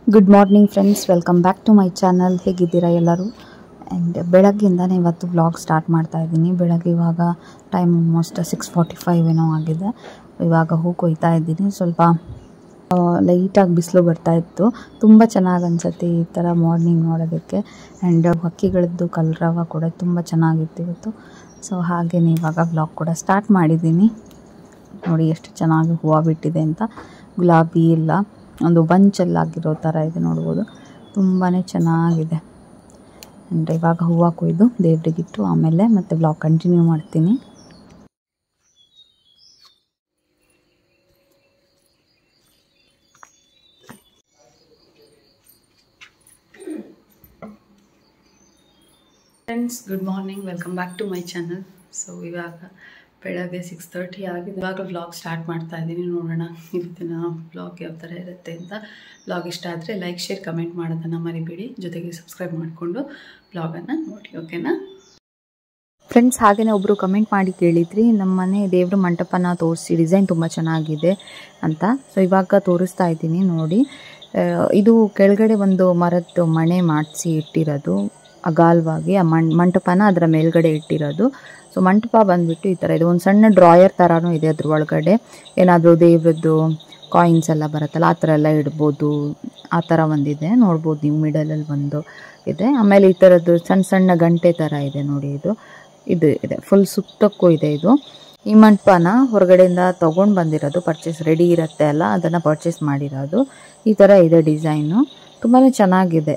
Good morning friends welcome back to my channel ಹೇಗಿದ್ದೀರಾ ಎಲ್ಲರೂ and ಬೆಳಗ್ಗೆಯಿಂದನೇ ಇವತ್ತು ವ್ಲಾಗ್ ಸ್ಟಾರ್ಟ್ ಮಾಡ್ತಾ ಇದ್ದೀನಿ ಬೆಳಗ್ಗೆ ಇವಾಗ time almost six forty five ಏನೋ ಆಗಿದೆ ಇವಾಗ ಹೂ ಕೊಯ್ತಾ ಇದ್ದೀನಿ ಸ್ವಲ್ಪ ಲೈಟಾಗಿ ಬಿಸಿಲು ಬರ್ತಾ ಇತ್ತು ತುಂಬ ಚೆನ್ನಾಗಿ ಅನಿಸುತ್ತೆ ಈ ಥರ ಮಾರ್ನಿಂಗ್ ನೋಡೋದಕ್ಕೆ ಆ್ಯಂಡ್ ಹಕ್ಕಿಗಳದ್ದು ಕಲರವ ಕೂಡ ತುಂಬ ಚೆನ್ನಾಗಿತ್ತು ಇವತ್ತು ಸೊ ಹಾಗೆಯೇ ಇವಾಗ ವ್ಲಾಗ್ ಕೂಡ ಸ್ಟಾರ್ಟ್ ಮಾಡಿದ್ದೀನಿ ನೋಡಿ ಎಷ್ಟು ಚೆನ್ನಾಗಿ ಹೂವು ಬಿಟ್ಟಿದೆ ಅಂತ ಗುಲಾಬಿ ಎಲ್ಲ ಒಂದು ಬಂಚಲ್ಲಾಗಿರೋ ಥರ ಇದೆ ನೋಡ್ಬೋದು ತುಂಬಾ ಚೆನ್ನಾಗಿದೆ ಆ್ಯಂಡ್ ಇವಾಗ ಹೂವು ಕೊಯ್ದು ದೇವ್ರಿಗಿಟ್ಟು ಆಮೇಲೆ ಮತ್ತೆ ಬ್ಲಾಗ್ ಕಂಟಿನ್ಯೂ ಮಾಡ್ತೀನಿ friends good morning welcome back to my channel so ಇವಾಗ ಬೆಳಗ್ಗೆ ಸಿಕ್ಸ್ ತರ್ಟಿ ಆಗಿದೆ ಇವಾಗ ವ್ಲಾಗ್ ಸ್ಟಾರ್ಟ್ ಮಾಡ್ತಾ ಇದ್ದೀನಿ ನೋಡೋಣ ಇವತ್ತಿನ ವ್ಲಾಗ್ ಯಾವ ಥರ ಇರುತ್ತೆ ಅಂತ ವ್ಲಾಗ್ ಇಷ್ಟ ಆದರೆ ಲೈಕ್ ಶೇರ್ ಕಮೆಂಟ್ ಮಾಡೋದನ್ನು ಮರಿಬೇಡಿ ಜೊತೆಗೆ ಸಬ್ಸ್ಕ್ರೈಬ್ ಮಾಡಿಕೊಂಡು ವ್ಲಾಗನ್ನು ನೋಡಿ ಓಕೆನಾ ಫ್ರೆಂಡ್ಸ್ ಹಾಗೆಯೇ ಒಬ್ಬರು ಕಮೆಂಟ್ ಮಾಡಿ ಕೇಳಿದ್ರಿ ನಮ್ಮ ಮನೆ ದೇವ್ರ ಮಂಟಪನ ತೋರಿಸಿ ಡಿಸೈನ್ ತುಂಬ ಚೆನ್ನಾಗಿದೆ ಅಂತ ಸೊ ಇವಾಗ ತೋರಿಸ್ತಾ ಇದ್ದೀನಿ ನೋಡಿ ಆ, ಇದು ಕೆಳಗಡೆ ಒಂದು ಮರದ್ದು ಮಣೆ ಮಾಡಿಸಿ ಇಟ್ಟಿರೋದು ಅಗಾಲ್ವಾಗಿ ಆ ಮಣ್ ಮಂಟಪನ ಅದರ ಮೇಲ್ಗಡೆ ಇಟ್ಟಿರೋದು ಸೊ ಮಂಟಪ ಬಂದ್ಬಿಟ್ಟು ಈ ಥರ ಇದೆ ಒಂದು ಸಣ್ಣ ಡ್ರಾಯರ್ ಥರನೂ ಇದೆ ಅದ್ರ ಒಳಗಡೆ ಏನಾದರೂ ದೇವ್ರದ್ದು ಕಾಯಿನ್ಸ್ ಎಲ್ಲ ಬರುತ್ತಲ್ಲ ಆ ಥರ ಎಲ್ಲ ಇಡ್ಬೋದು ಆ ಥರ ಒಂದಿದೆ ನೋಡ್ಬೋದು ನೀವು ಮಿಡಲಲ್ಲಿ ಒಂದು ಇದೆ ಆಮೇಲೆ ಈ ಥರದ್ದು ಸಣ್ಣ ಸಣ್ಣ ಗಂಟೆ ಥರ ಇದೆ ನೋಡಿ ಇದು ಇದು ಇದೆ ಫುಲ್ ಸುತ್ತಕ್ಕೂ ಇದೆ ಇದು ಈ ಮಂಟಪನ ಹೊರಗಡೆಯಿಂದ ತೊಗೊಂಡು ಬಂದಿರೋದು ಪರ್ಚೇಸ್ ರೆಡಿ ಇರುತ್ತೆ ಅಲ್ಲ ಅದನ್ನು ಪರ್ಚೇಸ್ ಮಾಡಿರೋದು ಈ ಥರ ಇದೆ ಡಿಸೈನು ತುಂಬಾ ಚೆನ್ನಾಗಿದೆ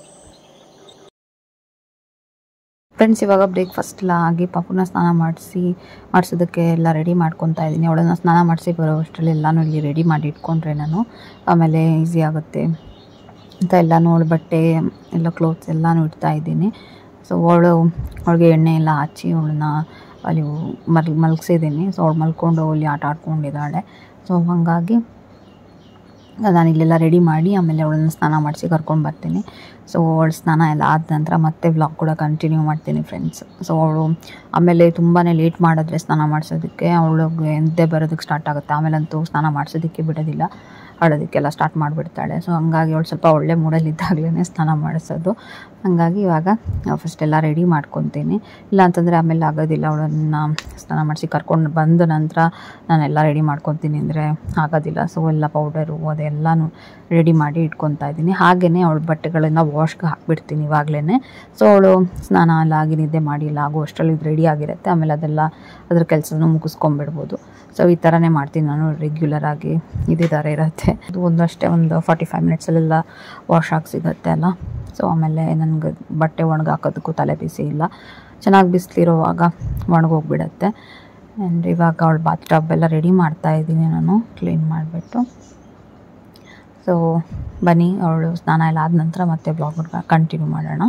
ಫ್ರೆಂಡ್ಸ್ ಇವಾಗ ಬ್ರೇಕ್ಫಾಸ್ಟ್ ಎಲ್ಲ ಆಗಿ ಪಾಪುನ ಸ್ನಾನ ಮಾಡಿಸಿ ಮಾಡಿಸೋದಕ್ಕೆ ಎಲ್ಲ ರೆಡಿ ಮಾಡ್ಕೊತಾ ಇದ್ದೀನಿ ಅವಳನ್ನ ಸ್ನಾನ ಮಾಡಿಸಿ ಬರೋ ಅಷ್ಟರಲ್ಲಿ ಎಲ್ಲನೂ ಇಲ್ಲಿ ರೆಡಿ ಮಾಡಿ ಇಟ್ಕೊಂಡ್ರೆ ನಾನು ಆಮೇಲೆ ಈಸಿ ಆಗುತ್ತೆ ಅಂತ ಎಲ್ಲನೂ ಅವಳ ಬಟ್ಟೆ ಎಲ್ಲ ಕ್ಲೋತ್ಸ್ ಎಲ್ಲನೂ ಇಡ್ತಾ ಇದ್ದೀನಿ ಸೊ ಅವಳು ಅವಳಿಗೆ ಎಣ್ಣೆ ಎಲ್ಲ ಹಚ್ಚಿ ಅವಳನ್ನ ಅಲ್ಲಿ ಮಲ್ ಮಲಗಿಸಿದ್ದೀನಿ ಸೊ ಅವಳು ಮಲ್ಕೊಂಡು ಅಲ್ಲಿ ಆಟ ಆಡ್ಕೊಂಡಿದ್ದಾಳೆ ಸೊ ಹಾಗಾಗಿ ನಾನು ಇಲ್ಲೆಲ್ಲ ರೆಡಿ ಮಾಡಿ ಆಮೇಲೆ ಅವಳನ್ನ ಸ್ನಾನ ಮಾಡಿಸಿ ಕರ್ಕೊಂಡು ಬರ್ತೀನಿ ಸೊ ಅವಳು ಸ್ನಾನ ಎಲ್ಲ ಆದ ನಂತರ ಮತ್ತೆ ವ್ಲಾಗ್ ಕೂಡ ಕಂಟಿನ್ಯೂ ಮಾಡ್ತೀನಿ ಫ್ರೆಂಡ್ಸ್ ಸೊ ಅವಳು ಆಮೇಲೆ ತುಂಬಾ ಲೇಟ್ ಮಾಡಿದ್ರೆ ಸ್ನಾನ ಮಾಡಿಸೋದಕ್ಕೆ ಅವಳಿಗೆ ನಿದ್ದೆ ಬರೋದಕ್ಕೆ ಸ್ಟಾರ್ಟ್ ಆಗುತ್ತೆ ಆಮೇಲಂತೂ ಸ್ನಾನ ಮಾಡಿಸೋದಕ್ಕೆ ಬಿಡೋದಿಲ್ಲ ಆಡೋದಕ್ಕೆಲ್ಲ ಸ್ಟಾರ್ಟ್ ಮಾಡಿಬಿಡ್ತಾಳೆ ಸೊ ಹಂಗಾಗಿ ಅವಳು ಸ್ವಲ್ಪ ಒಳ್ಳೆ ಮೂಡಲ್ಲಿದ್ದಾಗಲೇ ಸ್ನಾನ ಮಾಡಿಸೋದು ಹಾಗಾಗಿ ಇವಾಗ ಫಸ್ಟ್ ಎಲ್ಲ ರೆಡಿ ಮಾಡ್ಕೊತೀನಿ ಇಲ್ಲ ಅಂತಂದರೆ ಆಮೇಲೆ ಆಗೋದಿಲ್ಲ ಅವಳನ್ನು ಸ್ನಾನ ಮಾಡಿಸಿ ಕರ್ಕೊಂಡು ಬಂದ ನಂತರ ನಾನೆಲ್ಲ ರೆಡಿ ಮಾಡ್ಕೊತೀನಿ ಅಂದರೆ ಆಗೋದಿಲ್ಲ ಸೊ ಎಲ್ಲ ಪೌಡರು ಅದೆಲ್ಲನೂ ರೆಡಿ ಮಾಡಿ ಇಟ್ಕೊತಾ ಇದ್ದೀನಿ ಹಾಗೆಯೇ ಅವಳ ಬಟ್ಟೆಗಳನ್ನು ವಾಶ್ಗೆ ಹಾಕ್ಬಿಡ್ತೀನಿ ಇವಾಗಲೇ ಸೊ ಅವಳು ಸ್ನಾನ ಎಲ್ಲ ಆಗಿ ನಿದ್ದೆ ಮಾಡಿ ಎಲ್ಲ ಆಗೋ ಅಷ್ಟರಲ್ಲಿ ಇದು ರೆಡಿ ಆಗಿರುತ್ತೆ ಆಮೇಲೆ ಅದೆಲ್ಲ ಅದ್ರ ಕೆಲಸನೂ ಮುಗಿಸ್ಕೊಂಬಿಡ್ಬೋದು ಸೊ ಈ ಥರನೇ ಮಾಡ್ತೀನಿ ನಾನು ರೆಗ್ಯುಲರ್ ಆಗಿ ಇದೇ ಥರ ಇರುತ್ತೆ ಅದು ಒಂದು ಅಷ್ಟೇ ಒಂದು ಫಾರ್ಟಿ ಫೈವ್ ಮಿನಿಟ್ಸಲ್ಲೆಲ್ಲ ವಾಶ್ ಆಗಿ ಸಿಗುತ್ತೆ ಅಲ್ಲ ಸೊ ಆಮೇಲೆ ನನಗೆ ಬಟ್ಟೆ ಒಣಗಾಕೋದಕ್ಕೂ ತಲೆ ಬಿಸಿ ಇಲ್ಲ ಚೆನ್ನಾಗಿ ಬಿಸಿಲಿರೋವಾಗ ಒಣಗೋಗ್ಬಿಡತ್ತೆ ಆ್ಯಂಡ್ ಇವಾಗ ಅವಳು ಬಾತ್ ಟಬ್ ಎಲ್ಲ ರೆಡಿ ಮಾಡ್ತಾ ಇದ್ದೀನಿ ನಾನು ಕ್ಲೀನ್ ಮಾಡಿಬಿಟ್ಟು ಸೊ ಬನ್ನಿ ಅವಳು ಸ್ನಾನ ಎಲ್ಲ ಆದ ನಂತರ ಮತ್ತೆ ಬ್ಲಾಗ್ ಕಂಟಿನ್ಯೂ ಮಾಡೋಣ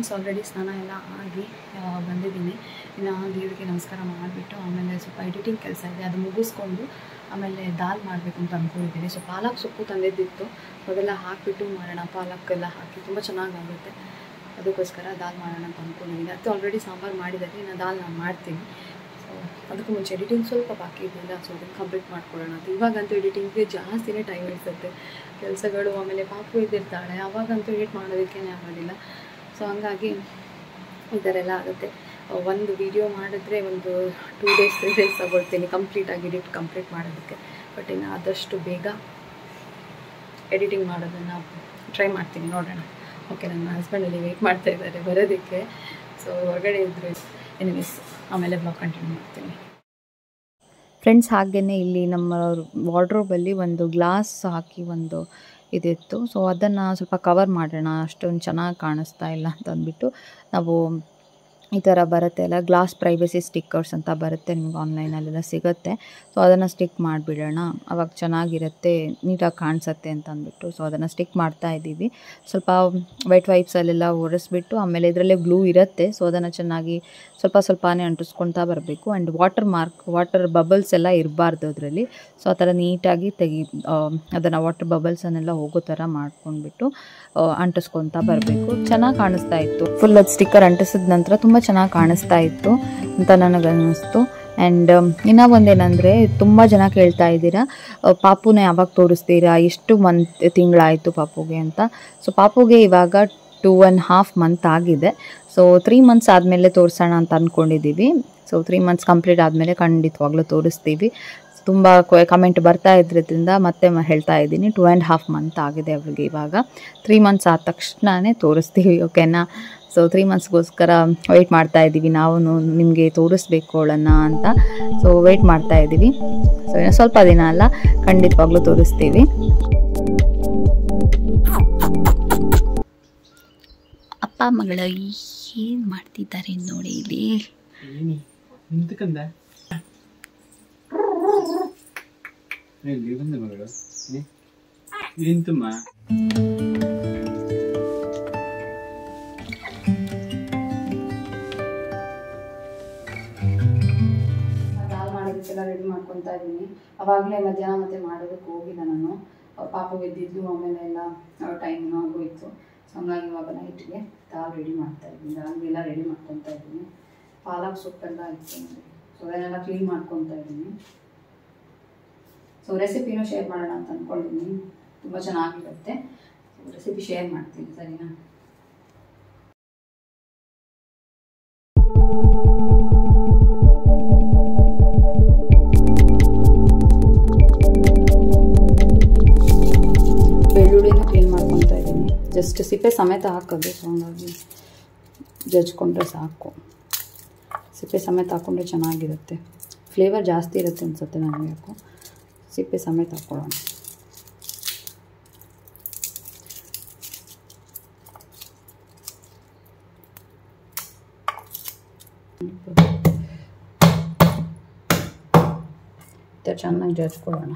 ಫ್ರೆಂಡ್ಸ್ ಆಲ್ರೆಡಿ ಸ್ನಾನ ಎಲ್ಲ ಆಗಿ ಆ, ಬಂದಿದ್ದೀನಿ ಇನ್ನು ದೇವರಿಗೆ ನಮಸ್ಕಾರ ಮಾಡಿಬಿಟ್ಟು ಆಮೇಲೆ ಸ್ವಲ್ಪ ಎಡಿಟಿಂಗ್ ಕೆಲಸ ಇದೆ ಅದು ಮುಗಿಸ್ಕೊಂಡು ಆಮೇಲೆ ದಾಲ್ ಮಾಡಬೇಕು ಅಂತ ಅಂದ್ಕೊಂಡಿದ್ದೀನಿ ಸೊ ಪಾಲಕ್ ಸೊಪ್ಪು ತಂದಿದ್ದಿತ್ತು ಅದೆಲ್ಲ ಹಾಕಿಬಿಟ್ಟು ಮಾಡೋಣ ಪಾಲಕ್ ಎಲ್ಲ ಹಾಕಿ ತುಂಬ ಚೆನ್ನಾಗಾಗುತ್ತೆ ಅದಕ್ಕೋಸ್ಕರ ದಾಲ್ ಮಾಡೋಣ ಅಂತ ಅಂದ್ಕೊಂಡಿದ್ದೀನಿ ಅದು ಆಲ್ರೆಡಿ ಸಾಂಬಾರು ಮಾಡಿದ್ದಾರೆ ಇನ್ನು ದಾಲ್ ನಾನು ಮಾಡ್ತೀನಿ ಸೊ ಅದಕ್ಕೂ ಮುಂಚೆ ಎಡಿಟಿಂಗ್ ಸ್ವಲ್ಪ ಬಾಕಿ ಇದೆಯಲ್ಲ ಸೊ ಅದನ್ನು ಕಂಪ್ಲೀಟ್ ಮಾಡ್ಕೊಳ್ಳೋಣ ಅಂತ ಇವಾಗಂತೂ ಎಡಿಟಿಂಗ್ಗೆ ಜಾಸ್ತಿನೇ ಟೈಮ್ ಹಿಡಿಸುತ್ತೆ ಕೆಲಸಗಳು ಆಮೇಲೆ ಪಾಪು ಇದ್ದಿರ್ತಾಳೆ ಅವಾಗಂತೂ ಎಡಿಟ್ ಮಾಡೋದಕ್ಕೇ ಆಗೋದಿಲ್ಲ ಸೊ ಹಂಗಾಗಿ ಈ ಥರ ಎಲ್ಲ ಆಗುತ್ತೆ ಒಂದು ವಿಡಿಯೋ ಮಾಡಿದ್ರೆ ಒಂದು ಟೂ ಡೇಸ್ ತ್ರೀ ಡೇಸ್ ತಗೊಳ್ತೀನಿ ಕಂಪ್ಲೀಟಾಗಿ ಎಡಿಟ್ ಕಂಪ್ಲೀಟ್ ಮಾಡೋದಕ್ಕೆ ಬಟ್ ಇನ್ನು ಆದಷ್ಟು ಬೇಗ ಎಡಿಟಿಂಗ್ ಮಾಡೋದನ್ನು ಟ್ರೈ ಮಾಡ್ತೀನಿ ನೋಡೋಣ ಓಕೆ ನನ್ನ ಹಸ್ಬೆಂಡಲ್ಲಿ ವೆಯ್ಟ್ ಮಾಡ್ತಾ ಇದ್ದಾರೆ ಬರೋದಕ್ಕೆ ಸೊ ಹೊರಗಡೆ ಇದ್ದರೆ ಎನಿವೇಸ್ ಆಮೇಲೆ ಬ್ಲಾಗ್ ಕಂಟಿನ್ಯೂ ಮಾಡ್ತೀನಿ ಫ್ರೆಂಡ್ಸ್ ಹಾಗೆಯೇ ಇಲ್ಲಿ ನಮ್ಮ ವಾರ್ಡ್ರೋಬಲ್ಲಿ ಒಂದು ಗ್ಲಾಸ್ ಹಾಕಿ ಒಂದು ಇದಿತ್ತು ಸೊ ಅದನ್ನು ಸ್ವಲ್ಪ ಕವರ್ ಮಾಡೋಣ ಅಷ್ಟೊಂದು ಚೆನ್ನಾಗಿ ಕಾಣಿಸ್ತಾ ಇಲ್ಲ ಅಂತ ಅಂದ್ಬಿಟ್ಟು ನಾವು ಈ ಥರ ಬರುತ್ತೆ ಅಲ್ಲ ಗ್ಲಾಸ್ ಪ್ರೈವಸಿ ಸ್ಟಿಕ್ಕರ್ಸ್ ಅಂತ ಬರುತ್ತೆ ನಿಮ್ಗೆ ಆನ್ಲೈನಲ್ಲೆಲ್ಲ ಸಿಗುತ್ತೆ ಸೊ ಅದನ್ನು ಸ್ಟಿಕ್ ಮಾಡಿಬಿಡೋಣ ಅವಾಗ ಚೆನ್ನಾಗಿರುತ್ತೆ ನೀಟಾಗಿ ಕಾಣಿಸುತ್ತೆ ಅಂತ ಅಂದ್ಬಿಟ್ಟು ಸೊ ಅದನ್ನು ಸ್ಟಿಕ್ ಮಾಡ್ತಾ ಇದ್ದೀವಿ ಸ್ವಲ್ಪ ವೈಟ್ ವೈಪ್ಸಲ್ಲೆಲ್ಲ ಒರೆಸ್ಬಿಟ್ಟು ಆಮೇಲೆ ಇದರಲ್ಲೇ ಗ್ಲೂ ಇರುತ್ತೆ ಸೊ ಅದನ್ನು ಚೆನ್ನಾಗಿ ಸ್ವಲ್ಪ ಸ್ವಲ್ಪನೇ ಅಂಟಿಸ್ಕೊಳ್ತಾ ಬರಬೇಕು and watermark water bubbles ಎಲ್ಲ ಇರಬಾರ್ದು ಅದರಲ್ಲಿ ಸೊ ಆ ಥರ ನೀಟಾಗಿ ತೆಗಿ ಅದನ್ನು ವಾಟರ್ ಬಬಲ್ಸನ್ನೆಲ್ಲ ಹೋಗೋ ಥರ ಮಾಡ್ಕೊಂಡ್ಬಿಟ್ಟು ಅಂಟಿಸ್ಕೊತಾ ಬರಬೇಕು ಚೆನ್ನಾಗಿ ಕಾಣಿಸ್ತಾ ಇತ್ತು ಫುಲ್ ಅದು ಸ್ಟಿಕ್ಕರ್ ಅಂಟಿಸಿದ ನಂತರ ತುಂಬ ಚೆನ್ನಾಗಿ ಕಾಣಿಸ್ತಾ ಇತ್ತು ಅಂತ ನನಗನ್ನಿಸ್ತು ಆ್ಯಂಡ್ ಇನ್ನೂ ಒಂದೇನೆಂದರೆ ತುಂಬ ಜನ ಕೇಳ್ತಾ ಇದ್ದೀರಾ ಅಹ್, ಪಾಪುನ ಯಾವಾಗ ತೋರಿಸ್ತೀರಾ ಎಷ್ಟು ಮಂತ್ ತಿಂಗಳಾಯಿತು ಪಾಪುಗೆ ಅಂತ ಸೊ ಪಾಪುಗೆ ಇವಾಗ ಟೂ ಆ್ಯಂಡ್ ಹಾಫ್ ಮಂತ್ ಆಗಿದೆ ಸೊ ತ್ರೀ ಮಂತ್ಸ್ ಆದಮೇಲೆ ತೋರಿಸೋಣ ಅಂತ ಅಂದ್ಕೊಂಡಿದ್ದೀವಿ ಸೊ ತ್ರೀ ಮಂತ್ಸ್ ಕಂಪ್ಲೀಟ್ ಆದಮೇಲೆ ಖಂಡಿತವಾಗ್ಲೂ ತೋರಿಸ್ತೀವಿ ತುಂಬ ಕಮೆಂಟ್ ಬರ್ತಾ ಇದ್ರಿಂದ ಮತ್ತೆ ಮ- ಹೇಳ್ತಾ ಇದ್ದೀನಿ ಟೂ ಆ್ಯಂಡ್ ಹಾಫ್ ಮಂತ್ ಆಗಿದೆ ಅವಳಿಗೆ ಇವಾಗ ತ್ರೀ ಮಂತ್ಸ್ ಆದ ತಕ್ಷಣವೇ ತೋರಿಸ್ತೀವಿ ಓಕೆನಾ ಸೊ ತ್ರೀ ಮಂತ್ಸ್ಗೋಸ್ಕರ ವೆಯ್ಟ್ ಮಾಡ್ತಾ ಇದ್ದೀವಿ ನಾವು ನಿಮಗೆ ತೋರಿಸ್ಬೇಕು ಅವಳನ್ನು ಅಂತ ಸೊ ವೆಯ್ಟ್ ಮಾಡ್ತಾ ಇದ್ದೀವಿ ಸೊ ಇನ್ನು ಸ್ವಲ್ಪ ದಿನ ಅಲ್ಲ ಖಂಡಿತವಾಗ್ಲೂ ತೋರಿಸ್ತೀವಿ ಅಪ್ಪ ಮಗಳ ಏನು ಮಾಡ್ತಿದ್ದಾರೆ ನೋಡಿ ಇಲ್ಲಿ ನಿಂತ್ಕಂದ ಎಲ್ಲಿ ಬಂದ ಮಗಳು ನಿಂತಮ್ಮ ದಾಲ್ ಮಾಡೋದಕ್ಕೆಲ್ಲ ರೆಡಿ ಮಾಡ್ಕೊತಾ ಇದ್ದೀನಿ ಅವಾಗಲೇ ಮಧ್ಯಾಹ್ನ ಮತ್ತೆ ಮಾಡೋದಕ್ಕೆ ಹೋಗಿಲ್ಲ ನಾನು ಅವ್ರ್ ಪಾಪು ಎದ್ದಿದ್ದು ಆಮೇಲೆ ಎಲ್ಲ ಟೈಮ್ ಆಗೋಯ್ತು ಸೊ ಹಂಗಾಗಿ ಇವಾಗ ನೈಟ್ಗೆ ದಾಲ್ ರೆಡಿ ಮಾಡ್ತಾ ಇದ್ದೀನಿ ದಾಲ್ಗೆಲ್ಲ ರೆಡಿ ಮಾಡ್ಕೊತಾ ಇದ್ದೀನಿ ಪಾಲಕ್ ಸೊಪ್ಪೆಲ್ಲ ಇತ್ತು ನೋಡಿ ಸೊ ಅದನ್ನೆಲ್ಲ ಕ್ಲೀನ್ ಮಾಡ್ಕೊತಾ ಇದ್ದೀನಿ ಸೊ ರೆಸಿಪಿನೂ ಶೇರ್ ಮಾಡೋಣ ಅಂತ ಅಂದ್ಕೊಂಡಿದ್ದೀನಿ ತುಂಬ ಚೆನ್ನಾಗಿರುತ್ತೆ ಸೊ ರೆಸಿಪಿ ಶೇರ್ ಮಾಡ್ತೀನಿ ಸರಿನಾ ಬೆಳ್ಳುಳ್ಳಿನೂ ಕ್ಲೀನ್ ಮಾಡ್ಕೊತಾ ಇದ್ದೀನಿ ಜಸ್ಟ್ ಸಿಪ್ಪೆ ಸಮೇತ ಹಾಕೋದು ಸೊ ಹಂಗಾಗಿ ಜಜ್ಕೊಂಡ್ರೆ ಸಾಕು ಸಿಪ್ಪೆ ಸಮೇತ ಹಾಕ್ಕೊಂಡ್ರೆ ಚೆನ್ನಾಗಿರುತ್ತೆ ಫ್ಲೇವರ್ ಜಾಸ್ತಿ ಇರುತ್ತೆ ಅನ್ಸುತ್ತೆ ನನಗೆ ಯಾಕೋ ಸಿಪ್ಪೆ ಸಮೇತ ಹಾಕ್ಕೊಳ್ಳೋಣ ಮತ್ತೆ ಚೆನ್ನಾಗಿ ಜಜ್ಕೊಳ್ಳೋಣ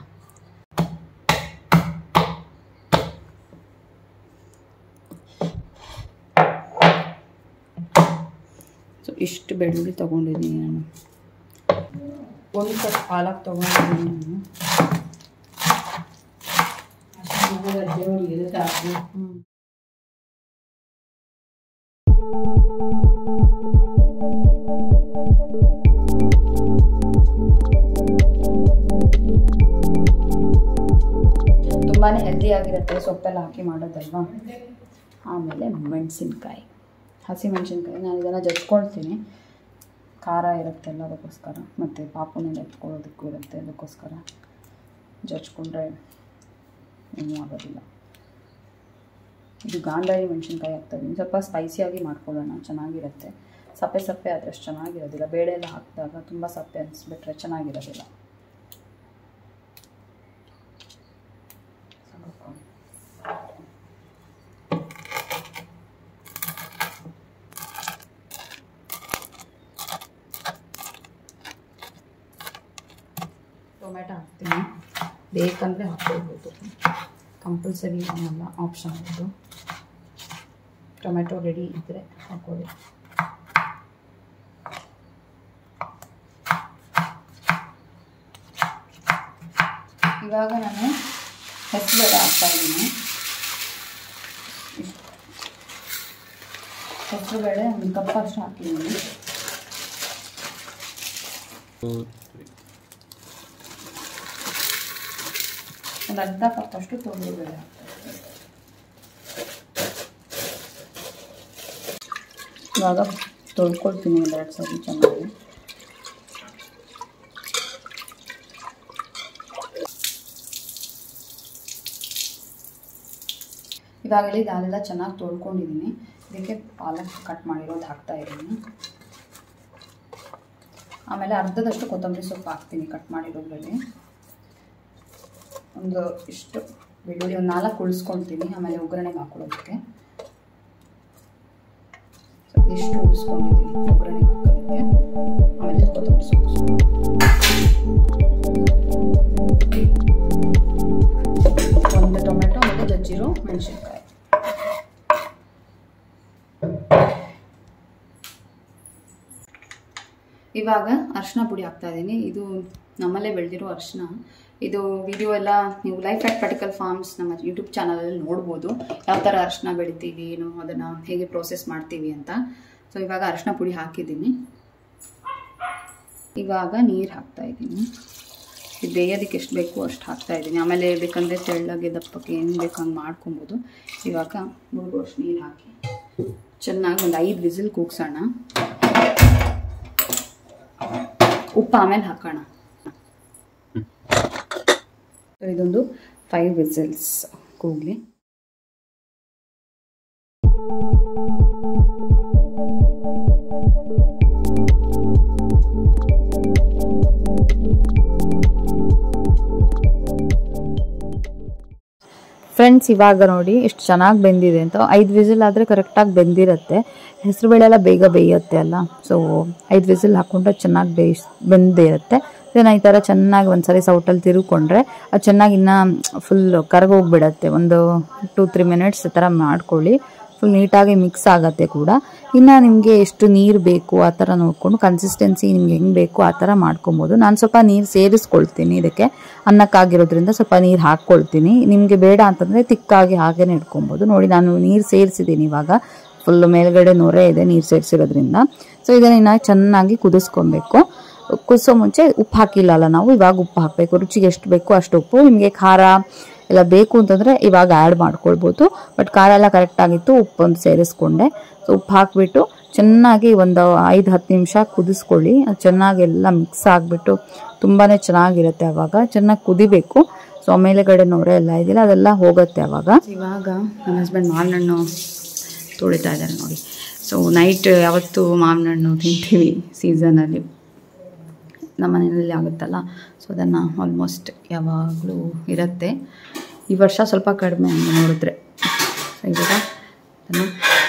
ಸೊ ಇಷ್ಟು ಬೆಳ್ಳುಳ್ಳಿ ತೊಗೊಂಡಿದ್ದೀನಿ ನಾನು ಒಂದು ಕಪ್ ಪಾಲಕ್ ತೊಗೊಂಡಿದ್ದೀನಿ ನಾನು ಹ್ಮ್. ತುಂಬಾ ಹೆಲ್ದಿಯಾಗಿರುತ್ತೆ ಸೊಪ್ಪೆಲ್ಲ ಹಾಕಿ ಮಾಡೋದಲ್ವಾ ಆಮೇಲೆ ಮೆಣಸಿನ್ಕಾಯಿ ಹಸಿ ಮೆಣಸಿನ್ಕಾಯಿ ನಾನು ಇದನ್ನು ಜಜ್ಕೊಳ್ತೀನಿ ಖಾರ ಇರುತ್ತಲ್ಲ ಅದಕ್ಕೋಸ್ಕರ ಮತ್ತು ಪಾಪುನೆಲ್ಲ ಎತ್ಕೊಳ್ಳೋದಕ್ಕೂ ಇರುತ್ತೆ ಅದಕ್ಕೋಸ್ಕರ ಜಜ್ಕೊಂಡ್ರೆ ಏನೂ ಆಗೋದಿಲ್ಲ ಇದು ಗಾಂಧಾರಿ ಮೆಣಸಿನ್ಕಾಯಿ ಹಾಕ್ತಾಯಿದ್ದೀನಿ ಸ್ವಲ್ಪ ಸ್ಪೈಸಿಯಾಗಿ ಮಾಡ್ಕೊಳ್ಳೋಣ ಚೆನ್ನಾಗಿರುತ್ತೆ ಸಪ್ಪೆ ಸಪ್ಪೆ ಆದರೆ ಅಷ್ಟು ಚೆನ್ನಾಗಿರೋದಿಲ್ಲ ಬೇಳೆ ಎಲ್ಲ ಹಾಕಿದಾಗ ತುಂಬ ಸಪ್ಪೆ ಅನಿಸ್ಬಿಟ್ರೆ ಚೆನ್ನಾಗಿರೋದಿಲ್ಲ ಟೊಮೆಟೊ ಹಾಕ್ತೀನಿ ಬೇಕಂದರೆ ಹಾಕ್ಕೊಳ್ಬೋದು ಕಂಪಲ್ಸರಿ ಏನಲ್ಲ ಆಪ್ಷನ್ ಇದು ಟೊಮೆಟೊ ರೆಡಿ ಇದ್ದರೆ ಹಾಕೊಳ್ಳಿ ಇವಾಗ ನಾನು ಹೆಸರುಬೇಳೆ ಹಾಕ್ತಾ ಇದ್ದೀನಿ ಹೆಸರುಬೇಳೆ ಒಂದು ಕಪ್ ಅಷ್ಟು ಹಾಕಿದ್ದೀನಿ ಒಂದು ಅರ್ಧ ಕಪ್ ಅಷ್ಟು ತೊಗರಿಬೇಳೆ ಹಾಕ್ತಾ ಇದ್ದೀನಿ. ಇವಾಗ ತೊಳ್ಕೊಳ್ತೀನಿ ಒಂದೆರಡು ಸರಿ ಚೆನ್ನಾಗಿ ಇವಾಗಲೇ ದಾಲೆಲ್ಲ ಚೆನ್ನಾಗಿ ತೊಳ್ಕೊಂಡಿದ್ದೀನಿ ಇದಕ್ಕೆ ಪಾಲಕ್ ಕಟ್ ಮಾಡಿರೋದು ಹಾಕ್ತಾ ಇದ್ದೀನಿ ಆಮೇಲೆ ಅರ್ಧದಷ್ಟು ಕೊತ್ತಂಬರಿ ಸೊಪ್ಪು ಹಾಕ್ತೀನಿ ಕಟ್ ಮಾಡಿರೋದ್ರಲ್ಲಿ ಒಂದು ಇಷ್ಟು ಬೆಳ್ಳುಳ್ಳಿ ಒಂದು ನಾಲ್ಕು ಉಳಿಸ್ಕೊಳ್ತೀನಿ ಆಮೇಲೆ ಒಗ್ಗರಣೆಗೆ ಹಾಕೊಳ್ಳೋದಕ್ಕೆ ಸ್ವಲ್ಪ ಇಷ್ಟು ಉಳಿಸ್ಕೊಂಡಿದ್ದೀನಿ ಒಗ್ಗರಣೆಗೆ ಹಾಕೋದಕ್ಕೆ ಆಮೇಲೆ ಕೊತ್ತಂಬರಿ ಸೊಪ್ಪು ಒಂದು ಟೊಮೆಟೊ ಮತ್ತು ಜಜ್ಜಿರೋ ಮೆಣಸಿನ್ಕಾಯಿ ಇವಾಗ ಅರಿಶಿನ ಪುಡಿ ಹಾಕ್ತಾ ಇದ್ದೀನಿ ಇದು ನಮ್ಮಲ್ಲೇ ಬೆಳೆದಿರೋ ಅರಿಶಿನ ಇದು ವಿಡಿಯೋ ಎಲ್ಲ ನೀವು ಲೈಫ್ ಆ್ಯಟ್ ಪರ್ಟಿಕಲ್ ಫಾರ್ಮ್ಸ್ ನಮ್ಮ ಯೂಟ್ಯೂಬ್ ಚಾನಲಲ್ಲಿ ನೋಡ್ಬೋದು ಯಾವ ಥರ ಅರಿಶಿನ ಬೆಳಿತೀವಿ ಏನು ಅದನ್ನು ಹೇಗೆ ಪ್ರೋಸೆಸ್ ಮಾಡ್ತೀವಿ ಅಂತ ಸೊ ಇವಾಗ ಅರಿಶಿನ ಪುಡಿ ಹಾಕಿದ್ದೀನಿ ಇವಾಗ ನೀರು ಹಾಕ್ತಾ ಇದ್ದೀನಿ ಇದು ಬೇಯೋದಕ್ಕೆ ಎಷ್ಟು ಬೇಕು ಅಷ್ಟು ಹಾಕ್ತಾ ಇದ್ದೀನಿ ಆಮೇಲೆ ಬೇಕಂದರೆ ತೆಳ್ಳಗೆ ದಪ್ಪಕ್ಕೆ ಏನು ಬೇಕು ಹಂಗೆ ಮಾಡ್ಕೊಬೋದು ಇವಾಗ ಮುಳುಗುವಷ್ಟು ನೀರು ಹಾಕಿ ಚೆನ್ನಾಗಿ ಒಂದು ಐದು ವಿಸಿಲ್ ಕೂಗ್ಸೋಣ ಉಪ್ಪು ಆಮೇಲೆ ಹಾಕೋಣ ಸೊ ಇದೊಂದು ಫೈವ್ ವಿಸಿಲ್ಸ್ ಕೂಗಲಿ ಫ್ರೆಂಡ್ಸ್ ಇವಾಗ ನೋಡಿ ಎಷ್ಟು ಚೆನ್ನಾಗಿ ಬೆಂದಿದೆ ಅಂತ ಐದು ವಿಸಿಲ್ ಆದರೆ ಕರೆಕ್ಟಾಗಿ ಬೆಂದಿರುತ್ತೆ ಹೆಸರುಬೇಳೆ ಎಲ್ಲ ಬೇಗ ಬೇಯುತ್ತೆ ಅಲ್ಲ ಸೊ ಐದು ವಿಸಿಲ್ ಹಾಕ್ಕೊಂಡ್ರೆ ಚೆನ್ನಾಗಿ ಬೇಯಿಸ್ ಬೆಂದಿರುತ್ತೆ ಇದನ್ನು ಈ ಥರ ಚೆನ್ನಾಗಿ ಒಂದ್ಸರಿ ಸೌಟಲ್ಲಿ ತಿರುಕೊಂಡ್ರೆ ಅದು ಚೆನ್ನಾಗಿ ಇನ್ನೂ ಫುಲ್ ಕರಗೋಗ್ಬಿಡತ್ತೆ ಒಂದು ಟೂ ತ್ರೀ ಮಿನಿಟ್ಸ್ ಈ ಥರ ಮಾಡ್ಕೊಳ್ಳಿ ಫುಲ್ ನೀಟಾಗಿ ಮಿಕ್ಸ್ ಆಗತ್ತೆ ಕೂಡ ಇನ್ನು ನಿಮಗೆ ಎಷ್ಟು ನೀರು ಬೇಕು ಆ ಥರ ನೋಡಿಕೊಂಡು ಕನ್ಸಿಸ್ಟೆನ್ಸಿ ನಿಮ್ಗೆ ಹೆಂಗೆ ಬೇಕು ಆ ಥರ ಮಾಡ್ಕೊಬೋದು ನಾನು ಸ್ವಲ್ಪ ನೀರು ಸೇರಿಸ್ಕೊಳ್ತೀನಿ ಇದಕ್ಕೆ ಅನ್ನಕ್ಕಾಗಿರೋದ್ರಿಂದ ಸ್ವಲ್ಪ ನೀರು ಹಾಕ್ಕೊಳ್ತೀನಿ ನಿಮಗೆ ಬೇಡ ಅಂತಂದರೆ ತಿಕ್ಕಾಗಿ ಹಾಗೇನೆ ಇಟ್ಕೊಬೋದು ನೋಡಿ ನಾನು ನೀರು ಸೇರಿಸಿದ್ದೀನಿ ಇವಾಗ ಫುಲ್ ಮೇಲ್ಗಡೆ ನೊರೆ ಇದೆ ನೀರು ಸೇರಿಸಿರೋದ್ರಿಂದ ಸೊ ಇದನ್ನು ಇನ್ನು ಚೆನ್ನಾಗಿ ಕುದಿಸ್ಕೊಬೇಕು ಕುದಿಸೋ ಮುಂಚೆ ಉಪ್ಪು ಹಾಕಿಲ್ಲಲ್ಲ ನಾವು ಇವಾಗ ಉಪ್ಪು ಹಾಕಬೇಕು ರುಚಿಗೆ ಎಷ್ಟು ಬೇಕು ಅಷ್ಟು ಉಪ್ಪು ನಿಮಗೆ ಖಾರ ಎಲ್ಲ ಬೇಕು ಅಂತಂದರೆ ಇವಾಗ ಆ್ಯಡ್ ಮಾಡ್ಕೊಳ್ಬೋದು ಬಟ್ ಖಾರ ಎಲ್ಲ ಕರೆಕ್ಟಾಗಿತ್ತು ಉಪ್ಪೊಂದು ಸೇರಿಸ್ಕೊಂಡೆ ಸೊ ಉಪ್ಪು ಹಾಕಿಬಿಟ್ಟು ಚೆನ್ನಾಗಿ ಒಂದು ಐದು ಹತ್ತು ನಿಮಿಷ ಕುದಿಸ್ಕೊಳ್ಳಿ ಅದು ಚೆನ್ನಾಗಿ ಎಲ್ಲ ಮಿಕ್ಸ್ ಆಗಿಬಿಟ್ಟು ತುಂಬಾ ಚೆನ್ನಾಗಿರುತ್ತೆ ಆವಾಗ ಚೆನ್ನಾಗಿ ಕುದಿಬೇಕು ಸೊ ಮೇಲೆಗಡೆ ನೊರೆ ಎಲ್ಲ ಇದೆಯಲ್ಲ ಅದೆಲ್ಲ ಹೋಗುತ್ತೆ ಆವಾಗ ಇವಾಗ ನನ್ನ ಹಸ್ಬೆಂಡ್ ಮಾವಿನ ಹಣ್ಣು ತೊಳಿತಾ ಇದ್ದಾರೆ ನೋಡಿ ಸೊ ನೈಟ್ ಯಾವತ್ತು ಮಾವಿನ ಹಣ್ಣು ತಿಂತೀವಿ ಸೀಸನಲ್ಲಿ ನಮ್ಮ ಮನೆಯಲ್ಲಿ ಆಗುತ್ತಲ್ಲ ಸೊ ಅದನ್ನು ಆಲ್ಮೋಸ್ಟ್ ಯಾವಾಗಲೂ ಇರುತ್ತೆ ಈ ವರ್ಷ ಸ್ವಲ್ಪ ಕಡಿಮೆ ಹಂಗೆ ನೋಡಿದ್ರೆ ಸೊ ಇವಾಗ ಅದನ್ನು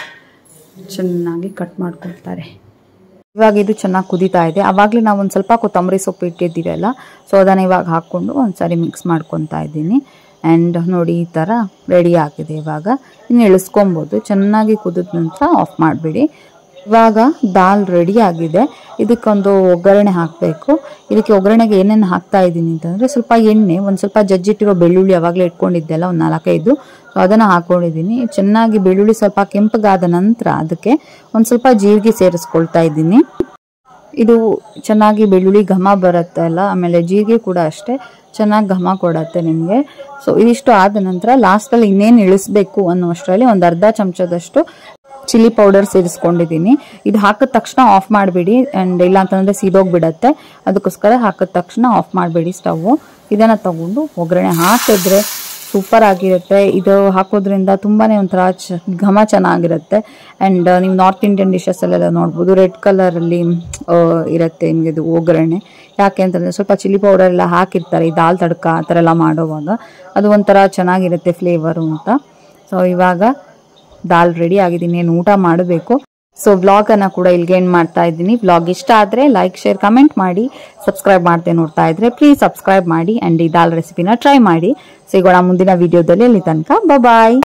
ಚೆನ್ನಾಗಿ ಕಟ್ ಮಾಡ್ಕೊಳ್ತಾರೆ ಇವಾಗ ಇದು ಚೆನ್ನಾಗಿ ಕುದೀತಾ ಇದೆ ಆವಾಗಲೇ ನಾವು ಒಂದು ಸ್ವಲ್ಪ ಕೊತ್ತಂಬರಿ ಸೊಪ್ಪು ಇಟ್ಟಿದ್ದೀವಲ್ಲ ಸೊ ಅದನ್ನು ಇವಾಗ ಹಾಕ್ಕೊಂಡು ಒಂದು ಸಾರಿ ಮಿಕ್ಸ್ ಮಾಡ್ಕೊತಾ ಇದ್ದೀನಿ ಆ್ಯಂಡ್ ನೋಡಿ ಈ ಥರ ರೆಡಿ ಆಗಿದೆ ಇವಾಗ ಇನ್ನು ಇಳಿಸ್ಕೊಬೋದು ಚೆನ್ನಾಗಿ ಕುದಿದ ನಂತರ ಆಫ್ ಮಾಡಿಬಿಡಿ ಇವಾಗ ದಾಲ್ ರೆಡಿ ಆಗಿದೆ ಇದಕ್ಕೊಂದು ಒಗ್ಗರಣೆ ಹಾಕಬೇಕು ಇದಕ್ಕೆ ಒಗ್ಗರಣೆಗೆ ಏನೇನು ಹಾಕ್ತಾ ಇದ್ದೀನಿ ಅಂತಂದರೆ ಸ್ವಲ್ಪ ಎಣ್ಣೆ ಒಂದು ಸ್ವಲ್ಪ ಜಜ್ಜಿಟ್ಟಿರೋ ಬೆಳ್ಳುಳ್ಳಿ ಅವಾಗಲೇ ಇಟ್ಕೊಂಡಿದ್ದೆಲ್ಲ ಒಂದು ನಾಲ್ಕೈದು ಸೊ ಅದನ್ನು ಹಾಕ್ಕೊಂಡಿದ್ದೀನಿ ಚೆನ್ನಾಗಿ ಬೆಳ್ಳುಳ್ಳಿ ಸ್ವಲ್ಪ ಕೆಂಪಗಾದ ನಂತರ ಅದಕ್ಕೆ ಒಂದು ಸ್ವಲ್ಪ ಜೀರಿಗೆ ಸೇರಿಸ್ಕೊಳ್ತಾ ಇದ್ದೀನಿ ಇದು ಚೆನ್ನಾಗಿ ಬೆಳ್ಳುಳ್ಳಿ ಘಮ ಬರುತ್ತೆ ಅಲ್ಲ ಆಮೇಲೆ ಜೀರಿಗೆ ಕೂಡ ಅಷ್ಟೇ ಚೆನ್ನಾಗಿ ಘಮ ಕೊಡತ್ತೆ ನಿಮಗೆ ಸೊ ಇದಿಷ್ಟು ಆದ ನಂತರ ಲಾಸ್ಟಲ್ಲಿ ಇನ್ನೇನು ಇಳಿಸ್ಬೇಕು ಅನ್ನುವಷ್ಟರಲ್ಲಿ ಒಂದು ಅರ್ಧ ಚಮಚದಷ್ಟು ಚಿಲ್ಲಿ ಪೌಡರ್ ಸೇರಿಸ್ಕೊಂಡಿದ್ದೀನಿ ಇದು ಹಾಕಿದ ತಕ್ಷಣ ಆಫ್ ಮಾಡಿಬಿಡಿ ಆ್ಯಂಡ್ ಇಲ್ಲ ಅಂತಂದರೆ ಸೀದೋಗ್ಬಿಡತ್ತೆ ಅದಕ್ಕೋಸ್ಕರ ಹಾಕಿದ ತಕ್ಷಣ ಆಫ್ ಮಾಡಿಬಿಡಿ ಸ್ಟವ್ವು ಇದನ್ನು ತಗೊಂಡು ಒಗ್ಗರಣೆ ಹಾಕಿದ್ರೆ ಸೂಪರ್ ಆಗಿರುತ್ತೆ ಇದು ಹಾಕೋದ್ರಿಂದ ತುಂಬಾ ಒಂಥರ ಚ ಘಮ ಚೆನ್ನಾಗಿರುತ್ತೆ ಆ್ಯಂಡ್ ನೀವು ನಾರ್ತ್ ಇಂಡಿಯನ್ ಡಿಶಸ್ಸಲ್ಲೆಲ್ಲ ನೋಡ್ಬೋದು ರೆಡ್ ಕಲರಲ್ಲಿ ಇರುತ್ತೆ ನಿಮಗೆ ಇದು ಒಗ್ಗರಣೆ ಯಾಕೆ ಅಂತಂದರೆ ಸ್ವಲ್ಪ ಚಿಲ್ಲಿ ಪೌಡರ್ ಎಲ್ಲ ಹಾಕಿರ್ತಾರೆ ಈ ದಾಲ್ ತಡ್ಕ ಆ ಥರ ಎಲ್ಲ ಮಾಡೋವಾಗ ಅದು ಒಂಥರ ಚೆನ್ನಾಗಿರುತ್ತೆ ಫ್ಲೇವರು ಅಂತ ಸೊ ಇವಾಗ ದಾಲ್ ರೆಡಿ ಆಗಿದೆ ಇನ್ನೇನು ಊಟ ಮಾಡಬೇಕು ಸೊ ವ್ಲಾಗನ್ನು ಕೂಡ ಇಲ್ಲಿಗೆ ಏನು ಮಾಡ್ತಾ ಇದ್ದೀನಿ ವ್ಲಾಗ್ ಇಷ್ಟ ಆದರೆ ಲೈಕ್ ಶೇರ್ ಕಮೆಂಟ್ ಮಾಡಿ ಸಬ್ಸ್ಕ್ರೈಬ್ ಮಾಡದೆ ನೋಡ್ತಾ ಇದ್ರೆ ಪ್ಲೀಸ್ ಸಬ್ಸ್ಕ್ರೈಬ್ ಮಾಡಿ ಆ್ಯಂಡ್ ಈ ದಾಲ್ ರೆಸಿಪಿನ ಟ್ರೈ ಮಾಡಿ ಸಿಗೋಣ ಮುಂದಿನ ವಿಡಿಯೋದಲ್ಲಿ ಅಲ್ಲಿ ತನಕ ಬಾಯ್